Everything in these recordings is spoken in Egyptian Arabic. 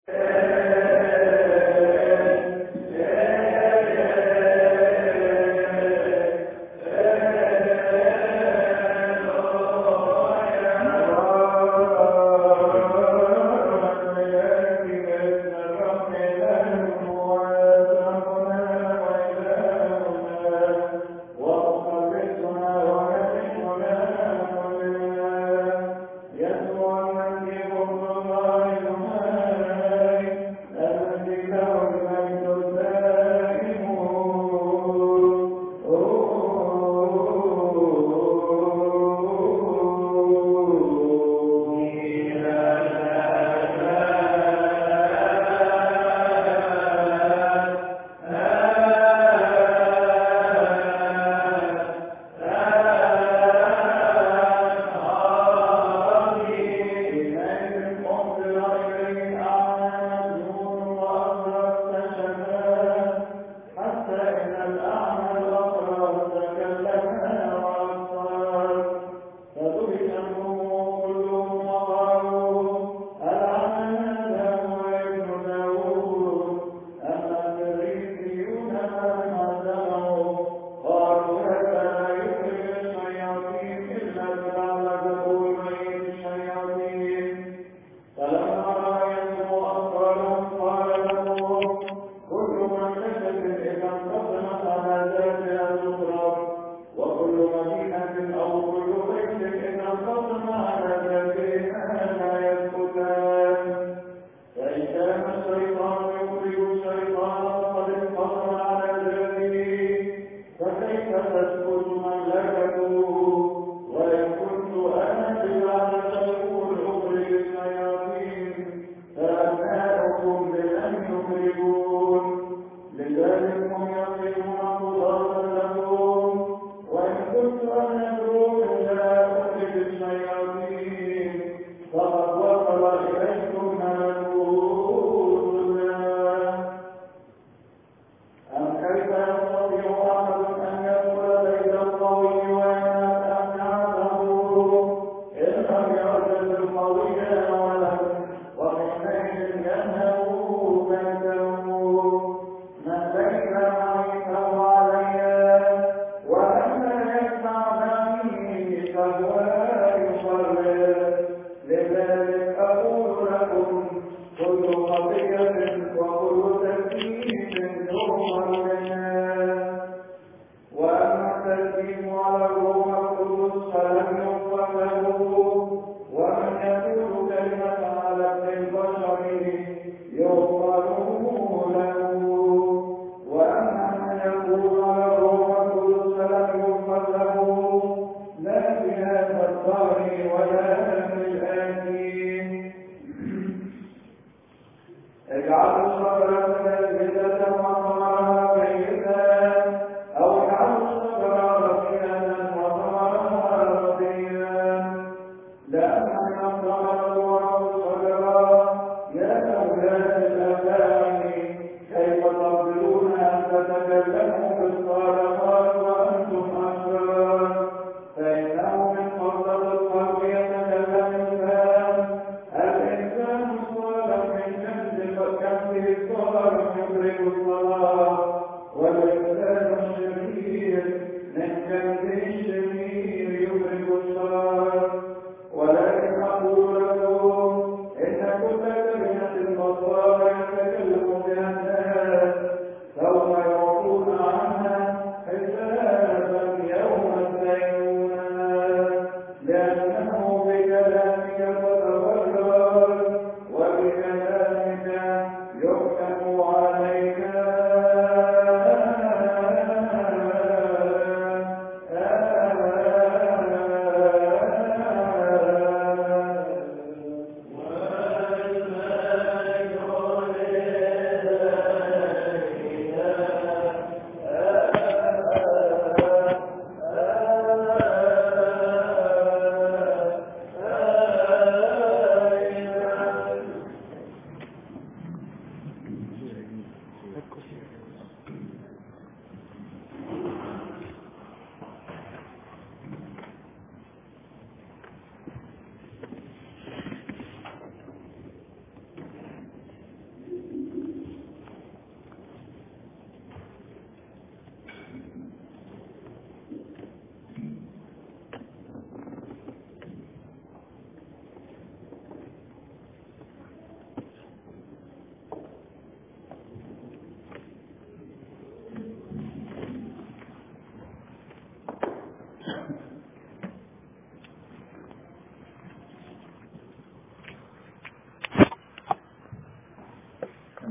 عليك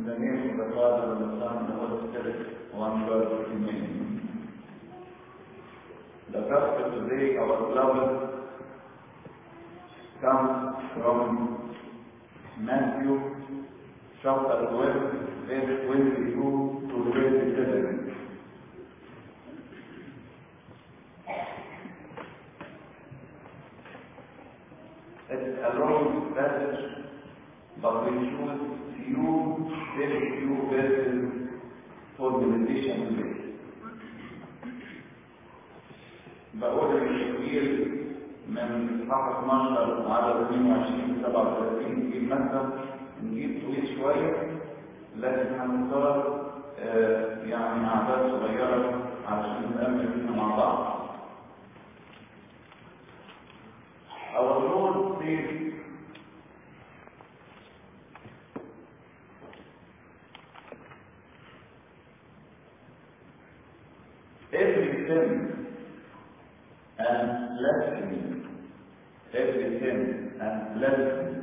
the name of the Father and the Son and the Holy Spirit, one God, Amen. The gospel today, our beloved, comes from Matthew chapter 12, verse 22 to 27. It's a long passage, but we choose few, very few verses for meditation today. بقول التشكيل من اصحاح 12 على 22 37 نجيب مثلا نجيب طويل شويه لكن هنختار آه يعني اعداد صغيره علشان نتامل فيها مع بعض. Our Lord says every sin and blasphemy, every sin and blasphemy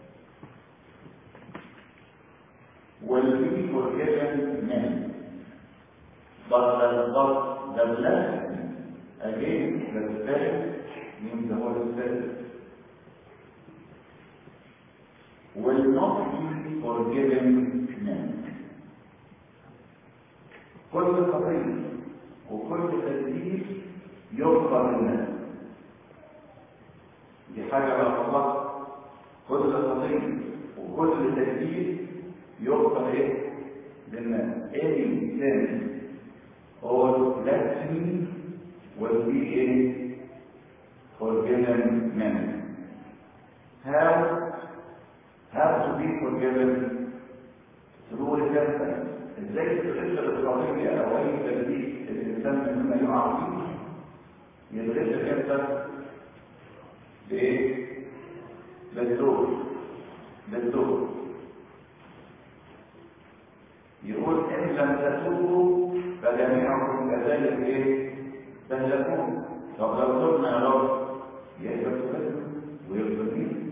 will be forgiven men. But the, but the blasphemy against the Spirit means the Holy Spirit will not be forgiven men. كل خطية وكل تدليس يغفر للناس دي حاجة بقى الله كل خطية وكل تدليس يغفر ايه للناس any sin or blasphemy will be a forgiven men how have to be forgiven through repentance ازاي تتغفر الخطيه او اي تلبيس الانسان مما يقع فيه يتغفر امتى بايه بالدور بالدور يقول ان لم تتوبوا فجميعكم كذلك ايه تهلكون طب لو تبنا يا رب يغفر ويغفر لي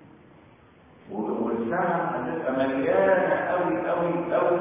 والسنة هتبقى مليانة قوي قوي قوي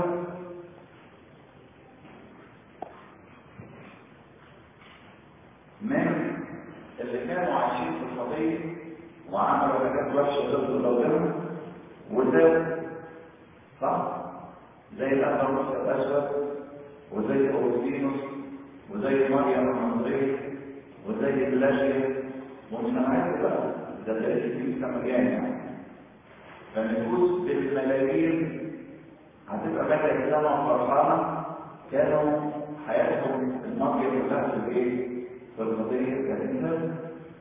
من اللي كانوا عايشين في الخطية وعملوا حاجات وحشة ضد ربنا وده صح؟ زي الأمر موسى الأسود وزي أوسينوس وزي مريم المنصرية وزي بلاشيا ومش عارف بقى ده تلاقي في مليان يعني فنفوس بالملايين هتبقى بدأ السنة فرحانة كانوا حياتهم الماضية كلها في الايه؟ في القضية كثيرة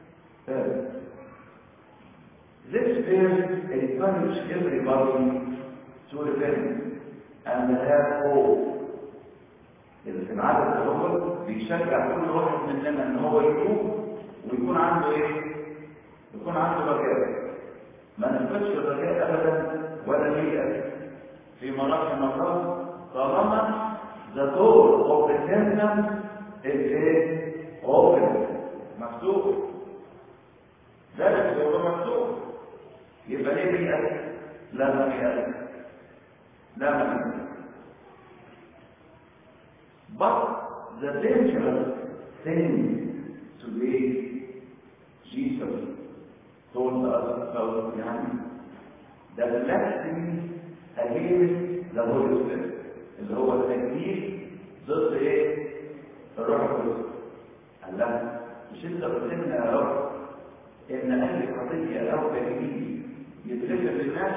This verse encourages everybody to repent and have hope. العدد الأول بيشجع كل واحد مننا إن هو يتوب ويكون عنده إيه؟ يكون عنده رجاء. ما نفقدش الرجاء ابدا ولا اليأس في مراحل الله طالما the door of repentance is ايه؟ open مفتوح ذلك هو مفتوح يبقى ليه بيأس؟ لا ما بيأس لا ما بيأس but the dangerous thing today Jesus told us about يعني the blasphemy against the Holy Spirit اللي هو التكليف ضد ايه؟ الروح القدس قال لا مش انت قلت لنا يا رب ان اهل خطيه او تكليف يتغفر للناس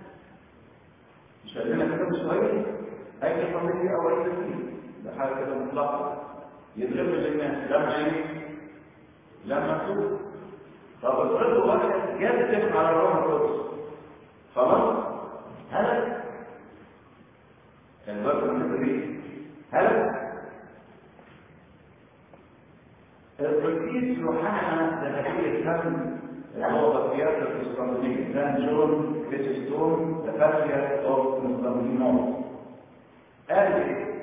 مش قال لنا كده شويه اي خطيه او اي تكليف ده حاجه كده مطلقه يتغفر للناس لما ايه؟ لما تتوب طب افرضوا واحد جاب على الروح القدس خلاص هلك الوقت المثلي هلك القديس يوحنا ذهبية الفم اللي هو بطيات القسطنطينية سان جون كريستون تفاسيا اوف قسطنطينوس قال ايه؟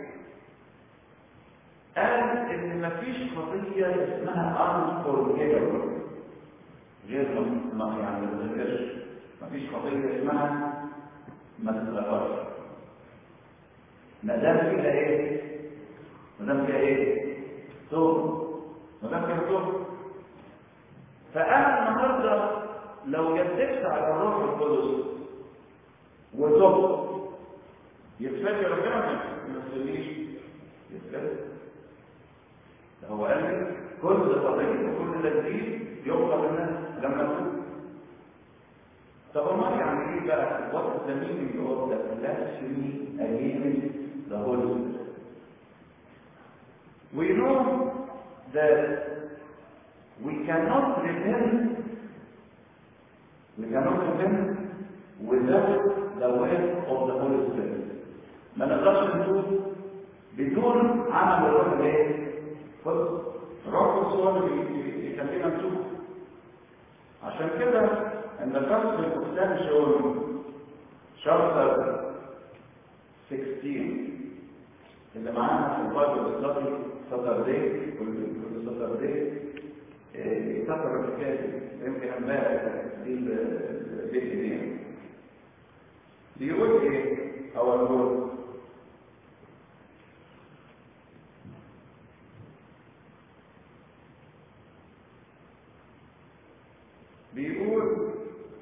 قال ان مفيش خطية اسمها unforgivable غير ما يعني ما تتغفرش مفيش خطيه اسمها ما تتغفرش ما دام فيها ايه ما دام فيها ايه توبه ما دام فيها توبه فانا النهارده لو جددت على الروح القدس وتوب يتفادى ربنا ما يسلمنيش يتفادى هو قال لي كل قضيه وكل تجديد يغفر الناس لما تتوب طب امال يعني ايه بقى what is the meaning of the blasphemy against the Holy Spirit we know that we cannot repent we cannot repent without the work of the Holy Spirit ما نقدرش نتوب بدون عمل الروح الايه؟ القدس الروح القدس هو اللي يخلينا نتوب عشان كده ان قصد الكتاب شون شابتر 16 اللي معانا في البايبل ستادي ساتردي كل ساتردي كتر الحكايه يمكن امبارح دي البيت دي بيقول ايه او الجول بيقول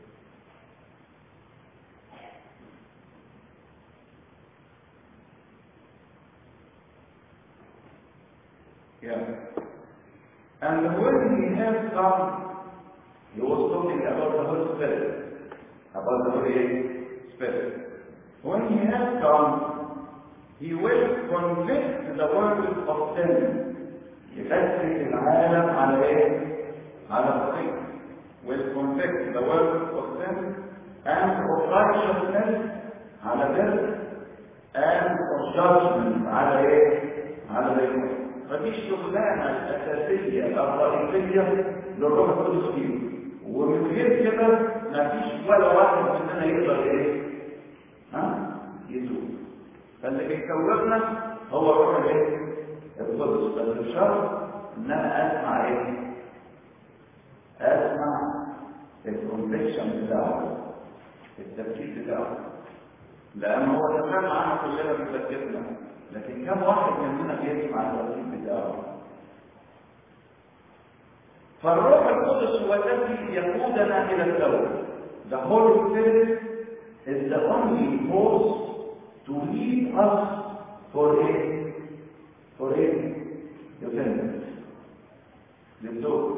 Yeah. And when he has come, he was talking about the Holy Spirit, about the Holy Spirit. When he has come, he will convict the world of sin. يفتح العالم على ايه؟ على الخطيئة. Will convict the world of sin and of righteousness على بر and of judgment على ايه؟ على الإيمان. فدي الشغلانه الاساسيه الرئيسيه للروح القدس فيه ومن غير كده مفيش ولا واحد مننا يقدر ايه ها يتوب فاللي بيكوننا هو الروح الايه القدس بس الشرط ان انا اسمع ايه اسمع الكونفكشن بتاعه التفكير بتاعه لان هو تمام معانا كلنا بيفكرنا لكن كم واحد مننا بيسمع الترتيب بتاعه فالروح القدس هو الذي يقودنا الى التوبه The Holy Spirit is the only force to lead us for a for a repentance. للتوبه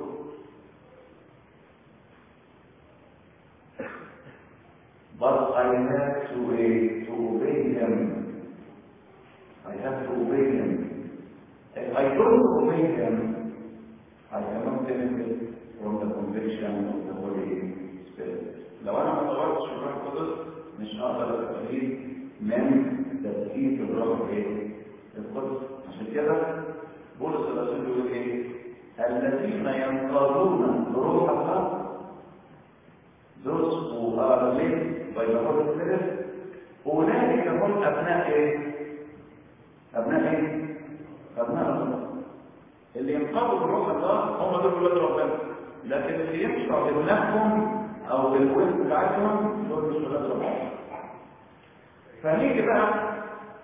But I have to, uh, to obey him I have to obey him. If I don't obey him, I cannot benefit from the conviction of the Holy Spirit. لو انا ما طورتش الروح القدس مش هقدر استفيد من تسقيط الروح ايه؟ القدس عشان كده بولس الرسول بيقول ايه؟ الذين ينقادون بروح الله those who are led by the Holy Spirit أولئك هم أبناء إيه؟ أبناء إيه؟ أبناء الله اللي ينقضوا بروح الله هم دول ولاد ربنا لكن اللي يمشوا بدماغهم أو بالوزن بتاعتهم دول مش ولاد ربنا فنيجي بقى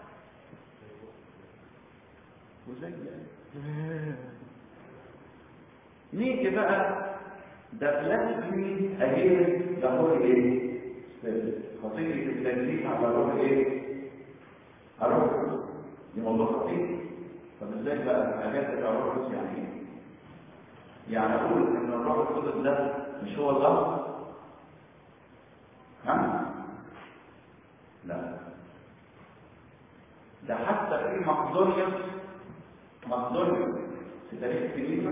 وزي نيجي بقى ده بلاسفمي أجيب ده هو إيه؟ خطية التنزيل على الروح إيه؟ على الروح دي موضوع خطير طب ازاي بقى حاجات بتاع الروح القدس يعني ايه؟ يعني اقول ان الروح القدس ده مش هو الله؟ ها؟ لا ده حتى في مقدونيا مقدونيا في تاريخ الكنيسه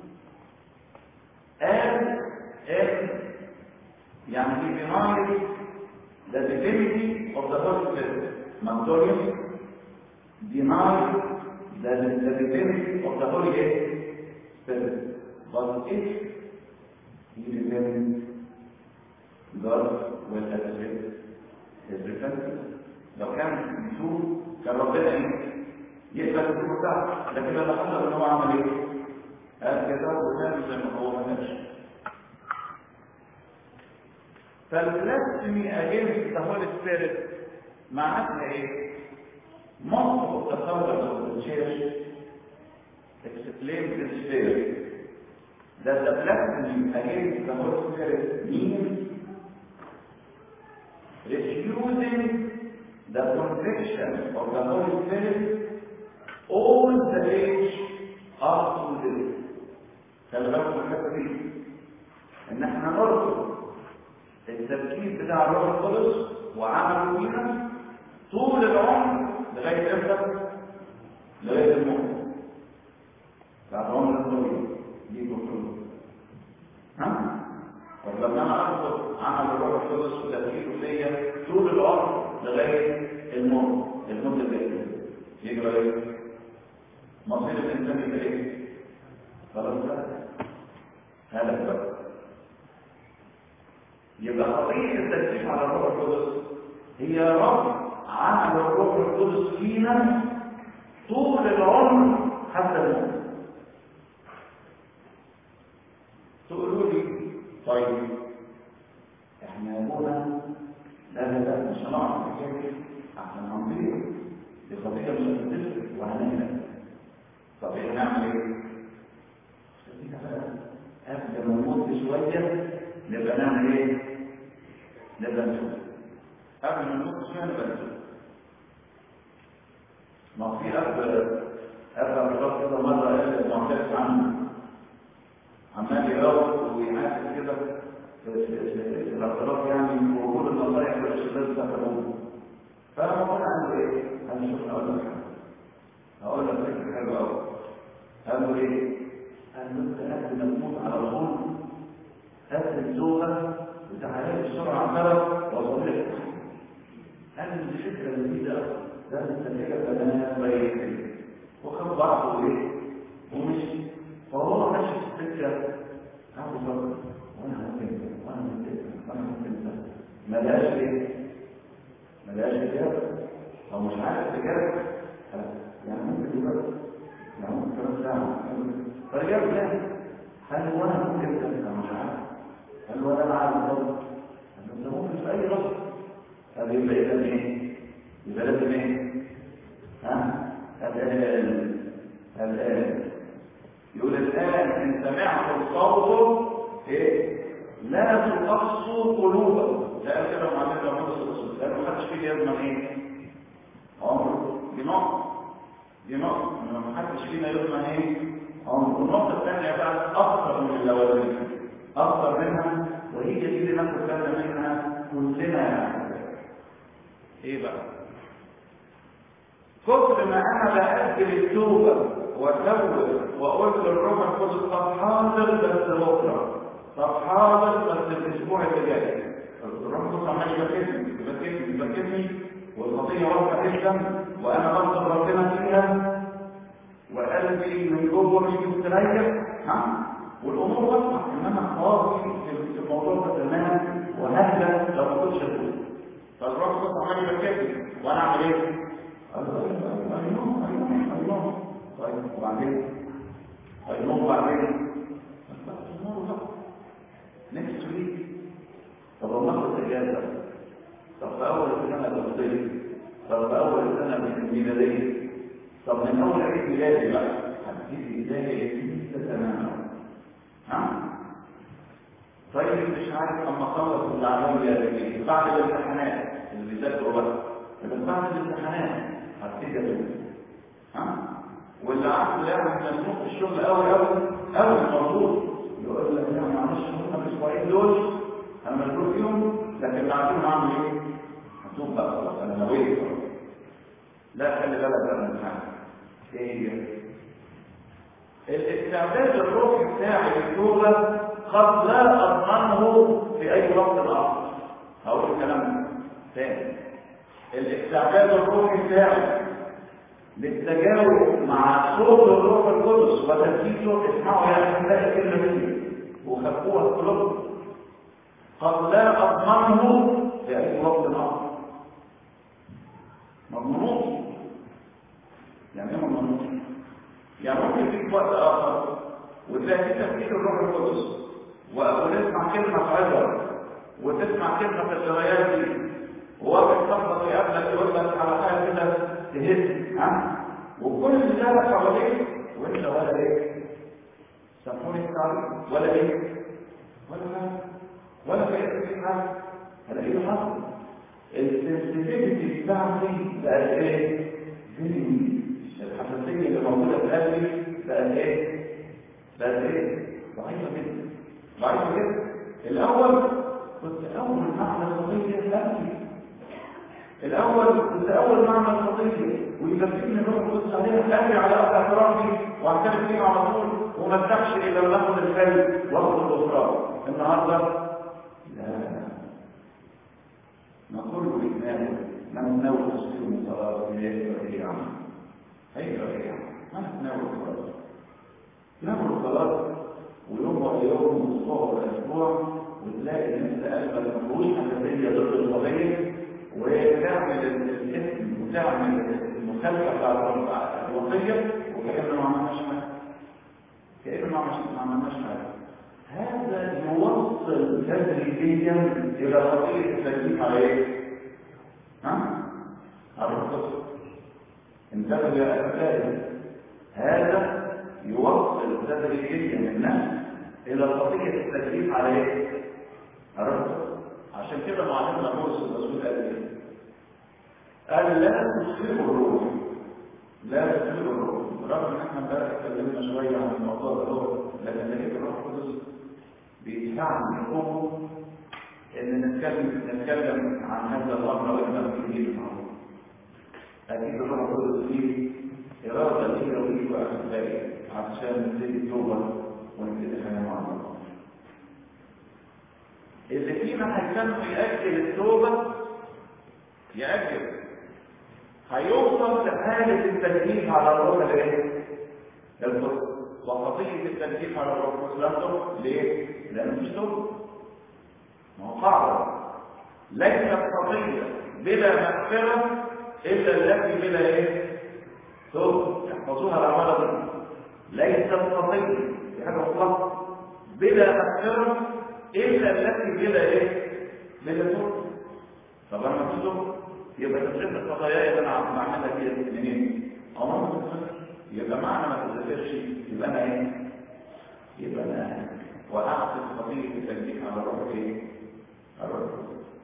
قال قال يعني في denied the divinity of the Holy Spirit مقدونيا deny the, the divinity of the Holy Spirit. But if he repents, God will accept his repentance. لو كان يتوب كان ربنا يقبل التوبه بتاعته لكن اللي حصل ان هو عمل ايه؟ قال كده وكان زي ما هو ما كانش فالبلاسفمي اجينست ذا هولي سبيريت معناتها ايه؟ Most of the fathers of the church explain this theory that the blasphemy against the Holy Spirit means refusing the conviction of the Holy Spirit all the age up to this. خلي بالكم من الحته دي ان احنا نرفض التركيز بتاع الروح القدس وعمله فينا طول العمر لغايه امتى؟ لغايه الموت. بعد عمر الطويل دي كله ها؟ طب لما انا ارفض عمل الروح القدس وتركيزه فيا طول العمر لغايه الموت، الموت اللي يجرى ايه؟ مصير الانسان يبقى ايه؟ خلاص بقى هذا بقى يبقى قضية التكليف على الروح القدس هي رب عمل الروح القدس فينا طول العمر حتى الموت تقولوا لي طيب احنا يا ابونا لا لا لا مش هنعرف الحكايه عشان هنضيع دي قضيه مش هتتفق وهنهلك طب احنا نعمل ايه؟ خلينا بقى قبل ما نموت شويه نبقى نعمل ايه؟ نبقى نشوف قبل ما نموت شويه نبقى نشوف ما في اب اب الرب كده مره قال معترف عنه عمال يراوغ ويعاتب كده في في الاعتراف يعني وجود النصائح والارشادات بتاعت ابوه فانا بقول عنده ايه؟ انا شوف اقول لك هقول لك فكره حلوه قوي قال له ايه؟ قال له انت قبل ما تموت على طول هات الزوجه وتعالى بسرعه عماله وصلت قال له دي فكره جديده قوي لازم تلاقيها بنات بيت وخد بعضه ايه؟ ومشي فهو ماشي في السكه عنده صبر وانا ممكن وانا ممكن وانا ممكن ما لقاش ايه؟ ما لقاش اجابه او مش عارف اجابه يعني ممكن يبقى يعني ممكن كمان ساعه فرجعت تاني قال له وانا ممكن انا مش عارف قال له وانا معاك برضه قال له ممكن في اي لحظه قال له يبقى اذا ايه؟ يبقى لازم ايه؟ ها؟ الان الان يقول الآن إن سمعتم صوته إيه؟ لا تقصوا قلوبكم ده قال كده معلم محمد صلى الله عليه وسلم لأنه ما حدش فيه يضمن إيه؟ عمره دي نقطة دي نقطة إن ما حدش فينا يضمن إيه؟ عمره النقطة الثانية بقى أكثر من الأولانية أكثر منها وهي دي اللي ناخد بالنا منها كلنا يعني إيه بقى؟ كتر ما أنا بأجل التوبة واتوب وقلت للروح القدس طب حاضر بس بكره طب حاضر بس الاسبوع اللي جاي الروح القدس عمال يبكتني يبكتني يبكتني والخطيه واضحه جدا وانا بطلب ربنا فيها وقلبي من جوه مش مستريح ها والامور واضحه ان انا فاضي في الموضوع ده تماما وههلك لو ما كنتش اتوب فالروح القدس عمال يبكتني وانا اعمل ايه؟ ايوه ايوه ايوه ايوه ايوه طيب وبعدين هينوم بعدين نكست ويك طب ناخد اجازه طب في اول سنه دراسيه طب في اول سنه ميلاديه طب من اول عيد ميلادي بقى هتبتدي بدايه جديده تماما ها طيب مش عارف اما اخلص الاعمال اليدويه بعد الامتحانات اللي بيذاكروا بس لكن بعد الامتحانات هبتدي ادرس ها واللي عنده يعني مسموح في الشغل قوي قوي قوي المفروض يقول لك يعني معلش هم الاسبوعين دول انا مشغول فيهم لكن بعدين هعمل ايه؟ هتوب بقى خلاص انا نويت خلاص لا خلي بالك بقى من حاجه ايه هي؟ الاستعداد الروحي بتاعي للتوبه قد لا اضمنه في اي وقت اخر هقول الكلام تاني الاستعداد الروحي بتاعي للتجاوب مع صوت الروح القدس وتنفيذه اسمعوا يا احبائي كلمه مني وخبوها في قلوبكم قد لا اضمنه في اي وقت اخر مضمونوش يعني ايه مضمونوش يعني ممكن تيجي وقت اخر وتلاقي في تفكير الروح القدس وتسمع كلمه عبر وتسمع كلمه في القرايات دي وواحد صاحبك يقابلك يقول لك على حاجه كده تهز ها وكل ده حواليك وانت ولا ايه سامحوني التعريف ولا ايه ولا حاجه ولا في في حاجه هلا ايه اللي حصل السنسيتيفيتي بتاعتي بقت ايه فيري الحساسيه اللي موجوده في قلبي بقت ايه بقت ايه ضعيفه جدا ضعيفه جدا الاول كنت اول معنى القضيه في قلبي الاول كنت اول معنى القضيه ويثبتني الروح القدس عليها اجري على ارض اعترافي واعترف فيه على طول وما ارتاحش الا لما اخد الخير واخد الاسرار النهارده لا نقول بإجمال من نتناول تصوير من صلاة هيقرأ إيه يا عم؟ هيقرأ إيه يا عم؟ ما نتناول الصلاة ناخد الصلاة ويوم ورا يوم أسبوع ورا أسبوع وتلاقي الناس قلبها ما فيهوش حساسية ضد القضية وتعمل الاسم وتعمل المخالفة بتاعت الوصية وكأنه ما عملناش حاجة كأنه ما عملناش حاجة هذا يوصل تدريجيا الى خطيئه التكليف على ايه؟ ها؟ على الرسول انتبهوا يا احبائي هذا يوصل تدريجيا الناس الى خطيئه التكليف على ايه؟ على الرسول عشان كده معلمنا بولس الرسول قال ايه؟ قال لا تصيبوا الروح لا تصيبوا الروح رغم ان احنا امبارح اتكلمنا شويه عن الموضوع ده لكن لقيت الروح القدس بيساعدنا القوة ان نتكلم نتكلم عن هذا الامر واحنا في اكيد الروح القدس فيه اراده ليا وليك واحبائي عشان نبتدي التوبه ونبتدي حياه مع الله اللي فينا هيكمل يأجل التوبة يأجل هيوصل لحالة التجديد على الروح الايه؟ القدس وخطية التنكيف على الروح القدس ليه؟ لأنه مفيش توبة ما هو قاعدة ليست خطية بلا مغفرة إلا التي بلا إيه؟ توبة احفظوها العمالة دي ليست خطية دي حاجة مطلقة بلا مغفرة إلا التي بلا إيه؟ بلا توبة طب أنا مفيش توبة يبقى تفسير الخطايا اللي أنا بعملها دي منين؟ عمرها ما تتفسر يبقى معنى ما تتفسرش يبقى أنا إيه؟ يبقى أنا وقعت في خطية التنكيف على الروح إيه؟ على الروح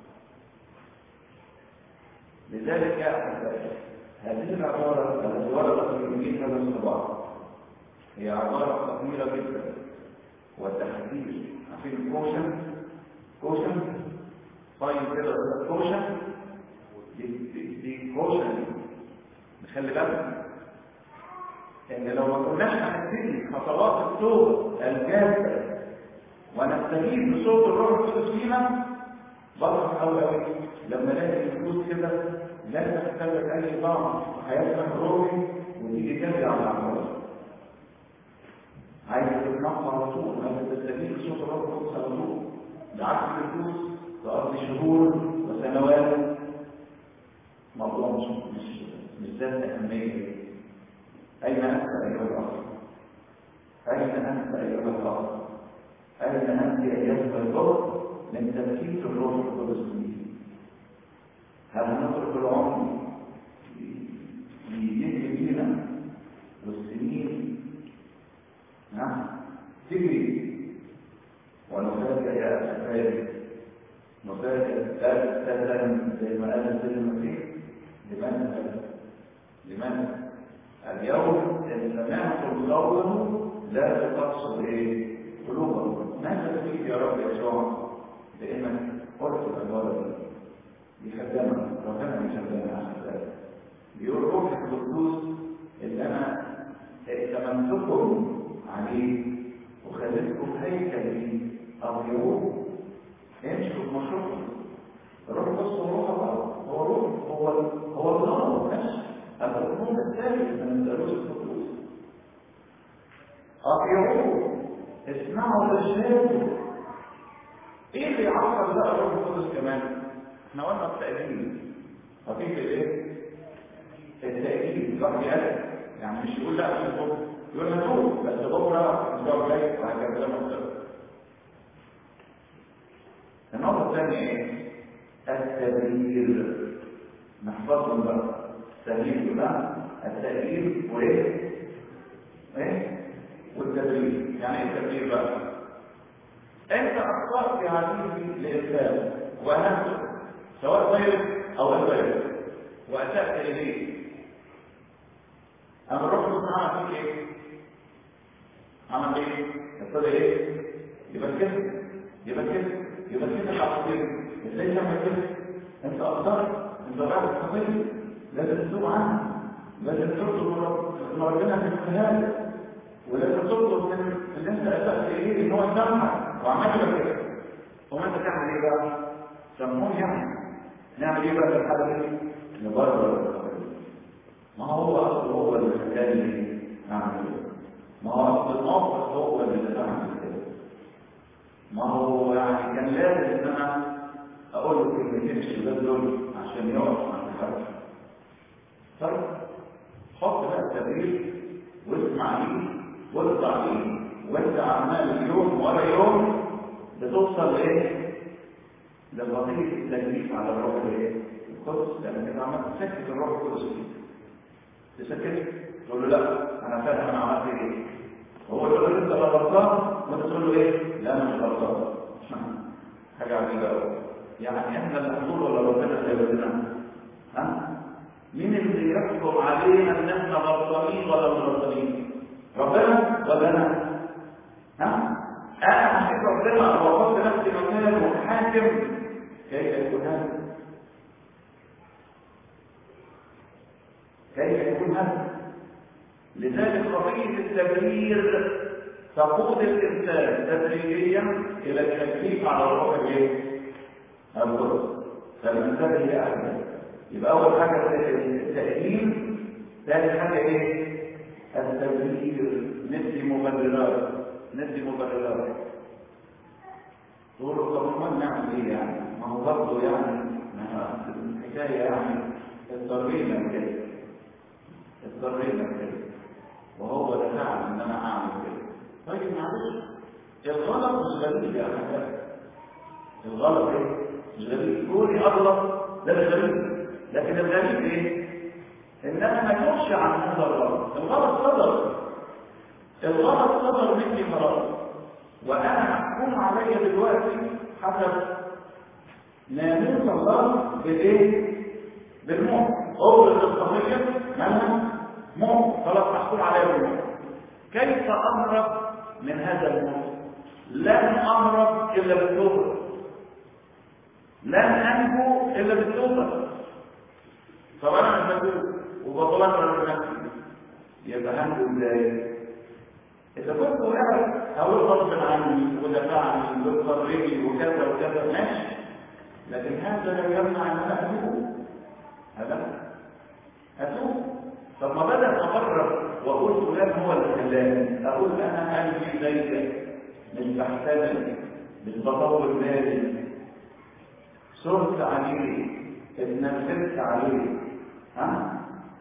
لذلك يا أحبائي هذه العبارة التي وردت في إنجيل هذا الصباح هي عبارة خطيرة جدا والتحذير عارفين كوشن كوشن طيب كده كوشن دي, دي, دي كوشن نخلي بالنا ان لو ما كناش هنبتدي خطوات التوبه الجاده ونستجيب لصوت الروح القدس فينا بفرح قوي قوي لما الاقي الفلوس كده لا تختلف اي ضعف هيفتح روحي وتيجي ترجع على العمل عايز تتنقى على طول عايز تستجيب لصوت الروح القدس على طول بعكس الفلوس تقضي شهور وسنوات موضوع مش مش مش ذات اهميه اين انت ايها الاخ اين انت ايها الاخ اين انت ايها الضغط من تركيز الروح القدس فيه هل نترك العمر يجري بينا والسنين نعم تجري ونفاجئ يا أحبابي نفاجئ أبدا زي ما قال سيدنا المسيح لمن لمن اليوم إن سمعتم قوله لا تقصوا إيه قلوبهم ماذا فيك يا رب يسوع لانك قلت العباره دي بيخدمك ربنا بيخدمنا احسن بيقول روح القدوس اللي انا ائتمنتكم عليه وخليتكم هيكلي اطيعوه امشوا بمشروعكم الروح القدس هو روح الله هو روح هو هو الله نفسه الحكم الثالث من الثالوث القدوس اطيعوه اسمعوا رسالته ايه اللي يعرف بقى الروح القدس كمان احنا قلنا التأكيد حقيقة ايه التأكيد الواحد يأكد يعني مش يقول لا مش بكره يقول هتوب بس بكره الاسبوع الجاي وهكذا ده مختلف النقطة الثانية ايه التبرير نحفظهم بقى التأهيل يبقى التأهيل وايه؟ ايه؟ والتدريب يعني ايه التدريب بقى؟ انت اخطأت في هذه الانسان واهمته سواء غير او غير واسأت اليه اما الروح القدس عمل فيك ايه؟ عمل ايه؟ ابتدى ايه؟ يبقى كده يبقى كده يبقى كده العقيدة ازاي تعمل كده؟ انت اخطأت انت بعد الخطيه لازم تتوب عنها لازم تطلب من ربنا في الجهاد ولازم تطلب من اللي انت اسأت اليه ان هو يسامحك وعمل كده هو انت تعمل ايه بقى؟ سمون يعني نعمل ايه بقى في الحاله دي؟ نبرر ما هو اصل هو اللي خلاني اعمل كده ما هو اصل الموقف هو اللي اعمل كده ما هو يعني كان لازم ان انا اقول له كلمتين الشباب دول عشان يقف عند الحرب طيب حط بقى التبرير واسمع ليه واطلع ليه وانت عمال يوم ورا يوم بتوصل لايه؟ للوظيفه التكليف على الروح الايه؟ القدس لان انت عمال تسكت الروح القدس فيك تسكت تقول له لا انا فاهم انا عملت ايه هو يقول لك انت غلطان وانت تقول له ايه؟ لا انا مش غلطان حاجه عجيبه قوي يعني احنا اللي هنقول ولا ربنا اللي يقول ها؟ مين اللي يحكم علينا ان احنا غلطانين ولا مش غلطانين؟ ربنا ولا انا؟ ها؟ انا هحب ربنا واحط نفسي مكانه وحاكم كيف يكون هذا؟ كيف يكون هذا؟ لذلك قضية التبرير تقود الإنسان تدريجيا إلى التكليف على الروح الإيه؟ القدس فالإنسان هي أحسن يبقى أول حاجة التأهيل ثاني حاجة إيه؟ التبرير ندي مبررات ندي مبررات تقول له طب ما نعمل إيه يعني؟ ما هو برضه يعني الحكاية يعني اضطرينا كده اضطرينا كده وهو ده فعل ان انا اعمل كده طيب معلش الغلط مش غريب يا اخي الغلط ايه مش غريب كوني اغلط ده مش غريب لكن الغريب ايه ان انا ما يخش عن هذا الغلط الغلط صدر الغلط صدر مني خلاص وانا محكوم عليا دلوقتي حسب ناموس الله بالايه بالموت اغلق القضيه مالها موت خلاص محكوم عليا بالموت كيف امرض من هذا الموت لن امرض الا بالتوبه لن انجو الا بالتوبه طب انا مش بتوب وبتبرر نفسي يبقى هنجو ازاي اذا كنت قاعد هقول غصب عني ودفعني واضطرني وكذا وكذا ماشي لكن هذا لا يمنع ان انا اتوب هذا اتوب طب ما بدل اقرر واقول فلان هو اللي خلاني اقول انا قلبي زيك مش بحتاج مش بطول بالي صرت عليه اتنفذت عليه ها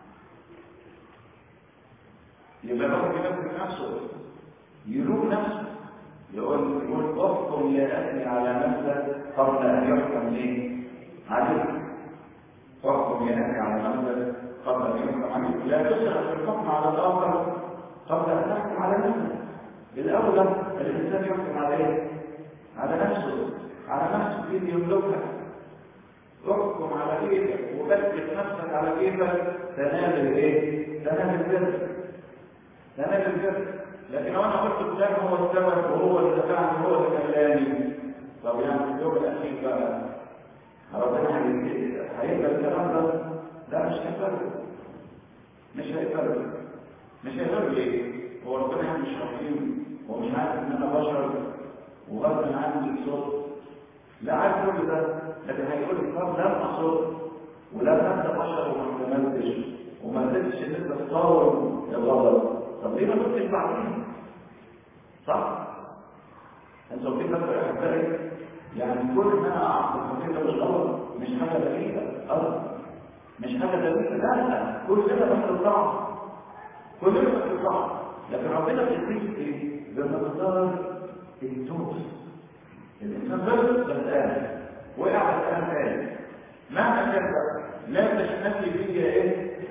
يبقى الواحد يمسك نفسه يلوم نفسه يقول يقول احكم يا اخي على نفسك قبل ان يحكم ليه عليك احكم يا اخي على نفسك قبل ان يحكم عليك لا تسرع في الحكم على الاخر قبل ان تحكم على نفسك الاولى الانسان يحكم على ايه على نفسه على نفسه كيف يملكها احكم على كيفك وبثبت نفسك على كيفك تنال الايه تنال البر تنال البر لكن لو انا قلت فلان هو السبب وهو اللي دفعني هو اللي خلاني طب يعني في اليوم الاخير بقى ربنا هيبقى الكلام ده لا مش هيفرق مش هيفرق مش هيفرق ليه؟ هو ربنا يعني مش رحيم هو مش عارف ان انا بشر وغصب عني صوت لا عارف كل ده لكن هيقول لي طب لم اصد ولم انت بشر وما احتملتش وما قدرتش ان انت تطور الغلط طب ليه ما كنتش بعدين صح انتوا واخدين بالكم يا احبائي يعني كل ما انا اعرف كده مش غلط مش حاجه دليله ابدا مش حاجه دليله لا لا كلنا بنستطاع كلنا بنستطاع لكن ربنا بيديك ايه بمقدار التوبه الانسان بس بسال وقع الان تاني مهما كان بقى لا تشتكي فيا ايه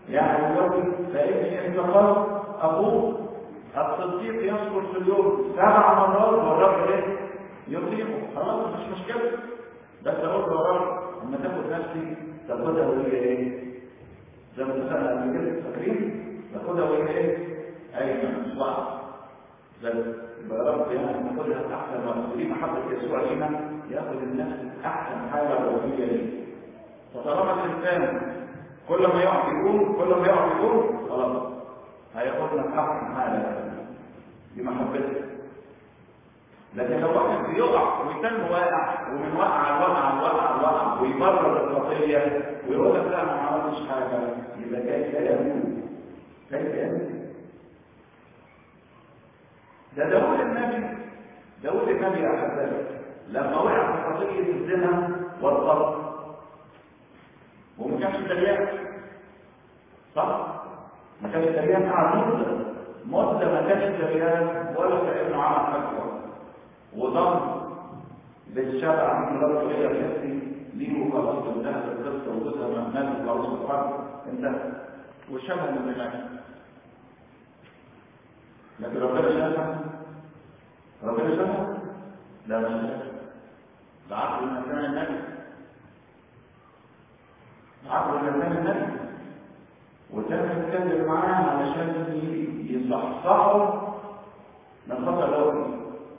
يعني دلوقتي فإني إن فقدت أبوك الصديق يذكر في اليوم سبع مرات والرب إيه؟ يقيمه خلاص مش مشكلة بس أقول له يا رب لما تاخد نفسي تاخدها وهي إيه؟ زي ما اتفقنا قبل كده فاكرين؟ تاخدها وهي إيه؟ أيمن مش بعض زي يبقى يا رب يعني ناخدها أحسن وقت ودي محبة يسوع لينا ياخد النفس أحسن حالة وهي ليه فطالما الإنسان كل ما يقع يقول كل ما يقع يقول خلاص هياخدنا في احسن حاله بمحبته لكن لو واحد بيقع ويتم واقع ومن وقع لوقع لوقع لوقع ويبرر الخطيه ويقول لك لا انا ما عملتش حاجه يبقى كيف يموت كيف يموت ده داوود النبي داوود النبي يا احبابي لما وقع في قضيه الزنا والقتل وما كانش دريان صح ما كانش دريان قعد مده مده ما كانش دريان ولا كانه عمل حاجه وظن بالشبع من رب الى نفسي ليه وخلاص انتهت القصه وجوزها مات وخلاص الحرب انتهت وشبه من مات لكن ربنا شافها ربنا شافها لا ما شافها ده عقل من كان النبي عقل الإنسان النبي وكان يتكلم معاه علشان يصحصحه من خطأ لوحي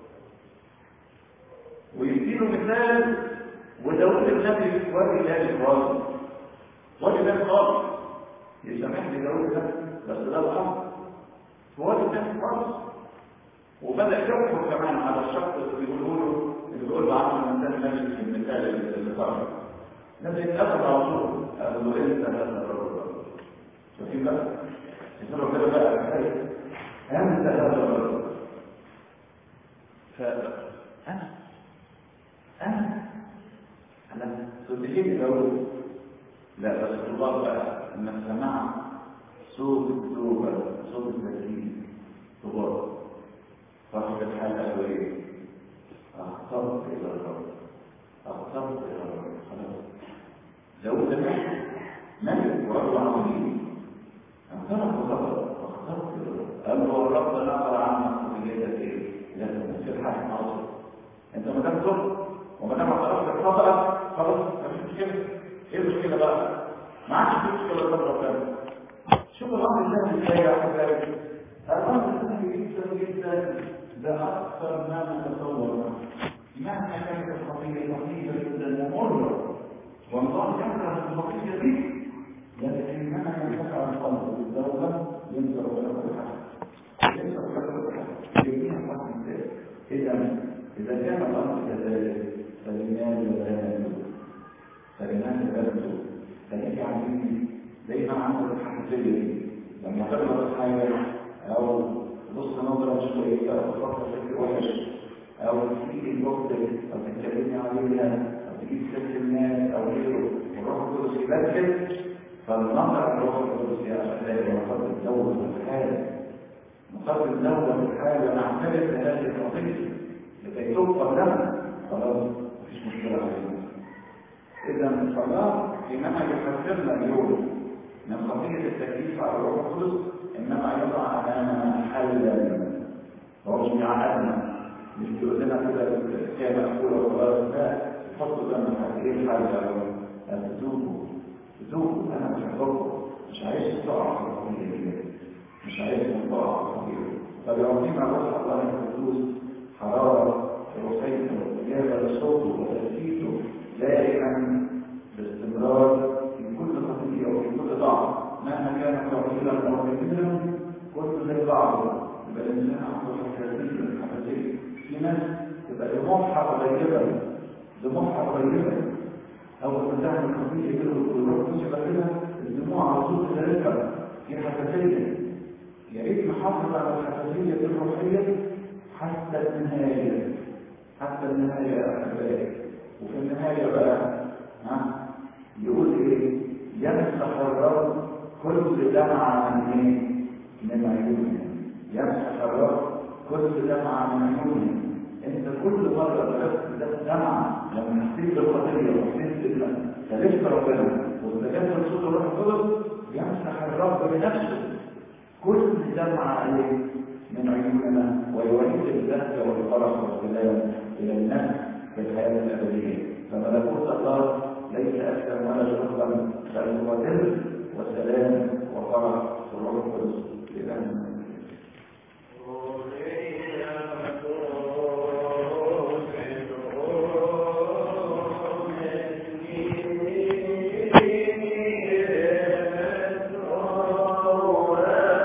ويديله مثال وداود النبي وادي ذلك خالص وادي ذلك خالص يسامحني داود ده بس ده الأمر وادي ذلك خالص وبدأ يحكم كمان على الشخص اللي بيقولوا له اللي بيقول له عنه الإنسان النبي في المثال اللي صار لما يتقبل على طول قال له انت هذا الرجل شايفين بقى يقولوا كده بقى انت هذا الرجل فانا انا انا صدقيني لو لا بس الله بقى لما سمع صوت التوبه صوت التسليم طباع صاحب الحال قالوا ايه اخطبت الى الرب اخطبت الى الرب خلاص داود ملك ملك ورجل عظيم اعترف بخطأ واخترت قال له الرب نقل عنك وبيدك ايه؟ لازم في الحاكم عظيم انت ما دام ظلم وما دام اعترفت بخطأك خلاص مفيش مشكله ايه المشكله بقى؟ ما عادش في مشكله قدام ربنا شوف الامر الثاني ازاي يا احبابي الامر الثاني جدا جدا ده اكثر ما نتصور مهما كانت الخطيه خطيه جدا ومره والله يكره الخطيه دي لكن انما ينفع القلب بالدوله ينزل ولا كل حاجه ينزل ولا كل حاجه يبنيها حق اذا اذا كان الامر كذلك فلماذا لا نتوب فلماذا لا نتوب فنيجي عايزين دايما عندنا الحساسيه لما تغلط حاجه او بص نظره مش كويسه او تفكر فكر وحش او تيجي الوقت او تتكلمي عليها او تجيب سيره الناس او غيره والروح القدس يبدل فالنظر الروح القدس يا اخي مقدم الدوله في الحاله مقدم الدوله في الحاله نعترف بهذه القضيه لكي تغفر لنا خلاص مفيش مشكله علينا اذا الصلاه حينما يحذرنا اليوم من قضيه التكليف على الروح القدس انما يضع امامنا حلا هو مش بيعقدنا مش بيقول لنا كده كان مقبوله وخلاص لا يحط لنا ايه الحل يا رب تتوبوا تتوبوا انا مش هحبكم مش عايز تقع في القضيه دي مش عايز تقع في القضيه دي فبيعطينا روح الله القدوس حراره روحيه واستجابه لصوته وتثبيته دائما باستمرار في كل قضيه وفي كل ضعف مهما كان قليلا او كثيرا كل زي بعضه يبقى الانسان عنده حساسيه حساسيه في ناس تبقى دموعها قليله دموعها قليله اول ما تعمل قضيه كده وتروح تشبه كده الدموع على طول تتركب في حساسيه يا ريت نحافظ على الحساسيه الروحيه حتى النهايه حتى النهايه يا احبائي وفي النهايه بقى ها يقول ايه يمسح الرب كل دمعة من ايه؟ من عيونهم يمسح الرب كل دمعة من عيونهم انت كل مرة تحس دمعة لما حسيت بالقضية وحسيت بالله فلست ربنا واستجبت لصوت الروح القدس يمسح الرب بنفسه كل دمعة عليه من عيوننا ويعيد البهجة والفرح والسلام إلى النفس في الحياة الأبدية فملكوت الله ليس أكثر ولا أكثر بل هو بر وسلام وفرح والروح القدس لله